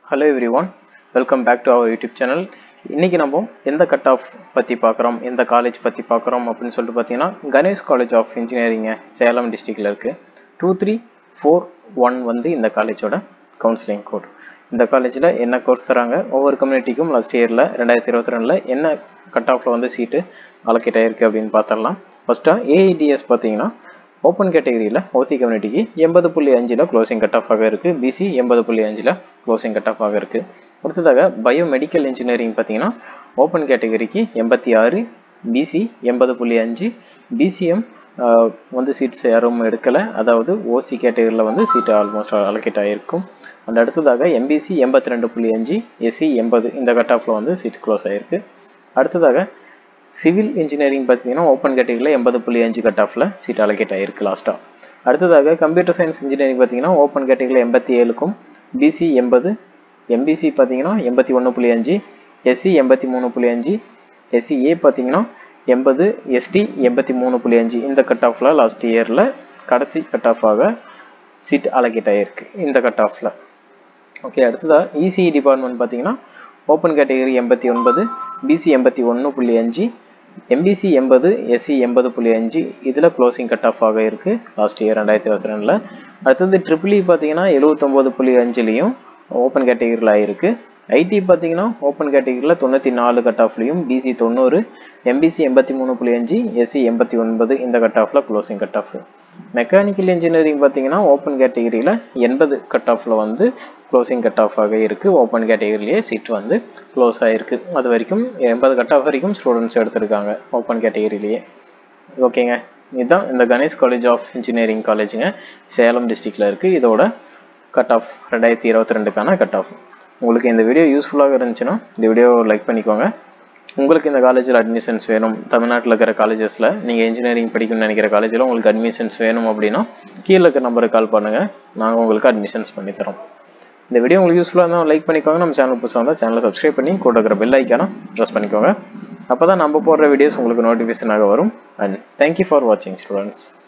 hello everyone welcome back to our YouTube channel இன்றைக்கி நம்ம எந்த கட் ஆஃப் பற்றி பார்க்குறோம் எந்த காலேஜ் பற்றி பார்க்குறோம் அப்படின்னு சொல்லிட்டு பார்த்தீங்கன்னா கணேஷ் காலேஜ் ஆஃப் இன்ஜினியரிங்க சேலம் டிஸ்ட்ரிக்டில் இருக்குது டூ த்ரீ ஃபோர் ஒன் வந்து இந்த காலேஜோட கவுன்சிலிங் கோட் இந்த காலேஜில் என்ன கோர்ஸ் தராங்க ஒவ்வொரு கம்யூனிட்டிக்கும் லாஸ்ட் இயரில் ரெண்டாயிரத்தி இருபத்தி ரெண்டில் என்ன கட் ஆஃபில் வந்து சீட்டு அலோகேட் ஆகிருக்கு அப்படின்னு பார்த்தரலாம் ஃபஸ்ட்டாக ஏஐடிஎஸ் பார்த்தீங்கன்னா ஓப்பன் கேட்டகரியில் ஓசி கம்யூனிட்டிக்கு எண்பது புள்ளி அஞ்சில் க்ளோசிங் கட் ஆஃப் ஆக இருக்குது பிசி எண்பது புள்ளி அஞ்சில் க்ளோசிங் கட் ஆஃப் ஆக இருக்குது அடுத்ததாக பயோமெடிக்கல் இன்ஜினியரிங் பார்த்தீங்கன்னா ஓப்பன் கேட்டகரிக்கு எண்பத்தி ஆறு பிசி எண்பது புள்ளி அஞ்சு பிசிஎம் வந்து சீட்ஸ் யாரும் எடுக்கலை அதாவது ஓசி கேட்டகரியில் வந்து சீட்டு ஆல்மோஸ்ட் அலோகேட் ஆகிருக்கும் அண்ட் அடுத்ததாக எம்பிசி எண்பத்தி ரெண்டு புள்ளி அஞ்சு எஸ்சி எண்பது இந்த கட் ஆஃபில் வந்து சீட் க்ளோஸ் ஆகிருக்கு அடுத்ததாக சிவில் இன்ஜினியரிங் பார்த்தீங்கன்னா ஓப்பன் கேட்டகரியில் எண்பது புள்ளி அஞ்சு கட் ஆஃபில் சீட் அலோகேட் ஆகிருக்கு லாஸ்ட்டாக அடுத்ததாக கம்ப்யூட்டர் சயின்ஸ் இன்ஜினியரிங் பார்த்தீங்கன்னா ஓப்பன் கேட்டகரியில் எண்பத்தி ஏழுக்கும் பிசி எண்பது எம்பிசி பார்த்தீங்கன்னா எண்பத்தி ஒன்று புள்ளி அஞ்சு எஸ்சி எண்பத்தி மூணு புள்ளி அஞ்சு எஸ்சி ஏ பார்த்தீங்கன்னா எண்பது எஸ்டி எண்பத்தி மூணு புள்ளி அஞ்சு இந்த கட் ஆஃபில் லாஸ்ட் இயரில் கடைசி கட் ஆஃபாக சீட் அலோகேட் ஆகிருக்கு இந்த கட் ஆஃபில் ஓகே அடுத்ததாக இசிஇ டிபார்ட்மெண்ட் பார்த்தீங்கன்னா ஓப்பன் கேட்டகரி எண்பத்தி ஒன்பது பிசி எண்பத்தி ஒன்று புள்ளி அஞ்சு எம்பிசி எண்பது எஸ்சி எண்பது புள்ளி அஞ்சு இதில் க்ளோசிங் கட் ஆஃப் ஆக இருக்குது லாஸ்ட் இயர் ரெண்டாயிரத்தி இருபத்தி ரெண்டில் அடுத்தது ட்ரிபிள் இ பார்த்தீங்கன்னா எழுபத்தொம்போது புள்ளி அஞ்சுலேயும் ஓப்பன் கேட்டகரியில் ஆகிருக்கு ஐடி பார்த்தீங்கன்னா ஓப்பன் கேட்டகரியில் தொண்ணூற்றி நாலு கட் ஆஃப்லையும் பிசி தொண்ணூறு எம்பிசி எண்பத்தி மூணு புள்ளி அஞ்சு எஸ்சி எண்பத்தி ஒன்பது இந்த கட் ஆஃபில் closing cut off mechanical engineering பார்த்தீங்கன்னா ஓப்பன் கேட்டகரியில் எண்பது கட் ஆஃபில் வந்து க்ளோசிங் கட் ஆஃப் ஆக இருக்குது ஓப்பன் கேட்டகரியிலேயே சீட் வந்து க்ளோஸ் ஆகிருக்கு அது வரைக்கும் எண்பது கட் ஆஃப் வரைக்கும் ஸ்டூடெண்ட்ஸ் எடுத்திருக்காங்க ஓப்பன் கேட்டகரியிலேயே ஓகேங்க இதுதான் இந்த கணேஷ் காலேஜ் ஆஃப் இன்ஜினியரிங் காலேஜுங்க சேலம் டிஸ்ட்ரிக்டில் இருக்குது இதோட கட் ஆஃப் ரெண்டாயிரத்தி இருபத்தி ரெண்டுக்கான கட் ஆஃப் உங்களுக்கு இந்த வீடியோ யூஸ்ஃபுல்லாக இருந்துச்சுன்னா இந்த வீடியோ லைக் பண்ணிக்கோங்க உங்களுக்கு இந்த காலேஜில் அட்மிஷன்ஸ் வேணும் தமிழ்நாட்டில் இருக்கிற காலேஜஸில் நீங்கள் இன்ஜினியரிங் படிக்கணும்னு நினைக்கிற காலேஜில் உங்களுக்கு அட்மிஷன்ஸ் வேணும் அப்படின்னா கீழே இருக்கிற நம்பருக்கு கால் பண்ணுங்கள் நாங்கள் உங்களுக்கு அட்மிஷன்ஸ் பண்ணித்தரோம் இந்த வீடியோ உங்களுக்கு யூஸ்ஃபுல்லாக இருந்தால் லைக் பண்ணிக்கோங்க நம்ம சேனல் புதுசாக வந்தால் சேனலை சப்ஸ்கிரைப் பண்ணி கூட இருக்கிற பெல் ஐக்கான ப்ரெஸ் பண்ணிக்கோங்க அப்போ தான் நம்ம போடுற வீடியோஸ் உங்களுக்கு நோட்டிஃபிகேஷனாக வரும் அண்ட் தேங்க்யூ ஃபார் வாட்சிங் ஸ்டூடெண்ட்ஸ்